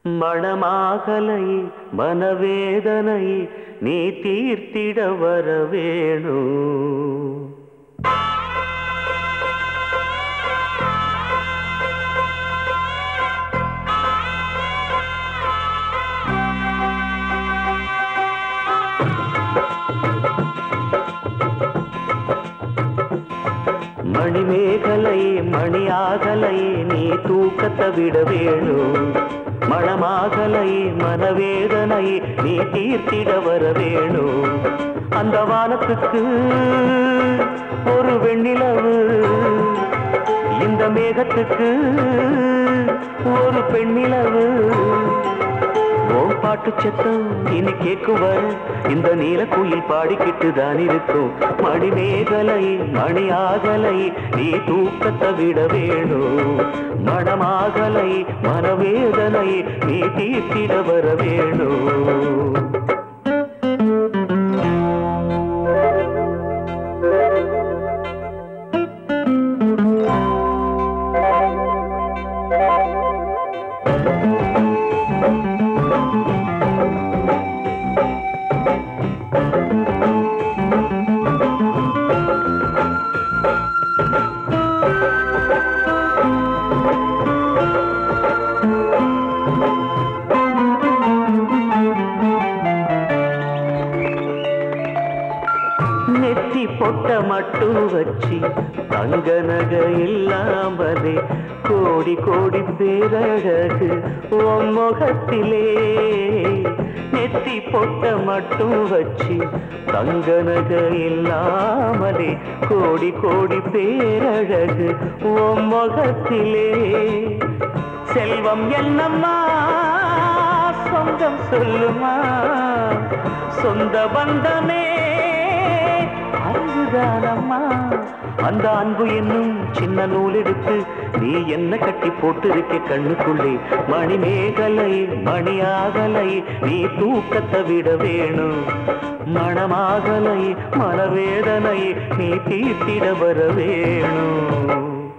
மணமாகலையே மனவேதனையே நீ தீர்த்திட வர வேணும் மணிமேகலையே மணியாகலையே நீ தூக்கத்தை விட வேணும் மணமாகலையே மனவேதனையே நீ தீர்த்திட வர வேணும் அந்த வானத்துக்கு ஒரு வெண்ணிலவு இந்த மேகத்துக்கு ஒரு பெண்ணிலவு ஓம் பாட்டு சத்தம் இனி கேக்குவர் இந்த நீலக்குயில் பாடிக்கிட்டு தான் இருக்கும் மணிமேகலை மணியாகலை நீ தூக்கத்தை விட வேணும் மனமாகலை மனவேதனை நீ தீர்த்திட வர வேணும் நெத்தி பொட்ட மட்டும் வச்சு தங்க நகை இல்லாமலே கோடி கோடி பேரழகு உன் முகத்திலே நெத்தி பொட்ட மட்டும் வச்சு தங்க நகை இல்லாமலே கோடி கோடி பேரழகு உன் முகத்திலே செல்வம் என்னம்மா சொந்தம் சொல்லுமா சொந்த பந்தமே அன்புதானம்மா அந்த அன்பு என்னும் சின்ன நூல் எடுத்து நீ என்ன கட்டி போட்டு இருக்க கண்ணுக்குள்ளே மணிமேகலை மணியாகலை நீ தூக்கத்தை விட வேணும் மணமாகலை மனவேதனை நீ தீர்த்திட வர வேணும்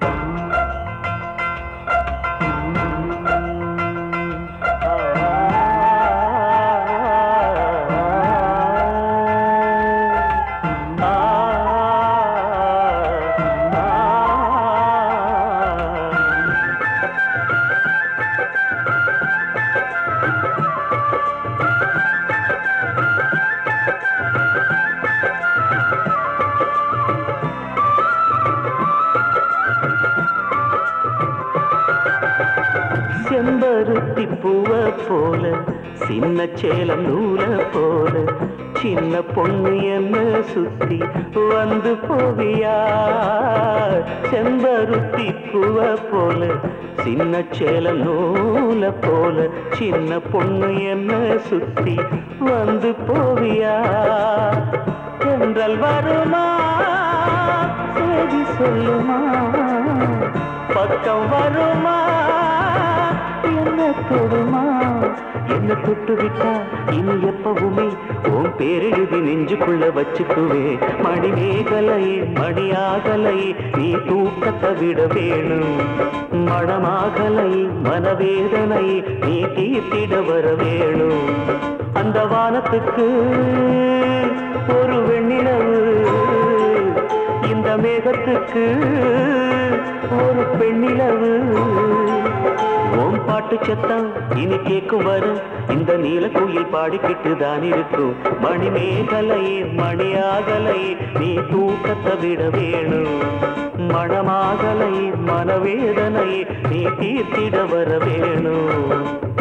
செம்பருத்தி பூவ போல சின்ன சேலம் நூல போல சின்ன பொண்ணு என்ன சுத்தி வந்து போவியா செம்பருத்தி பூவ போல சின்ன சேலம் நூல போல சின்ன பொண்ணு என்ன சுத்தி வந்து போவியா தென்றல் வருமா செய்தி சொல்லுமா பக்கம் வருமா என்ன தொடுமா என்ன தொட்டு விட்டா இனி எப்பவுமே உன் பேரெழுதி நெஞ்சுக்குள்ள வச்சுக்குவே மணிமேகலை மணியாகலை நீ தூக்கத்தை விட வேணும் மனமாகலை மனவேதனை நீ தீர்த்திட வர வேணும் அந்த வானத்துக்கு ஒரு வெண்ணிலவு இந்த மேகத்துக்கு ஒரு பெண்ணிலவு ஓம் பாட்டு சத்தம் இனி கேட்கும் வரும் இந்த நீலக்குயில் பாடிக்கிட்டு தான் இருக்கும் மணிமேகலை மணியாகலை நீ தூக்கத்தை விட வேணும் மனமாகலை மனவேதனை நீ தீர்த்திட வர வேணும்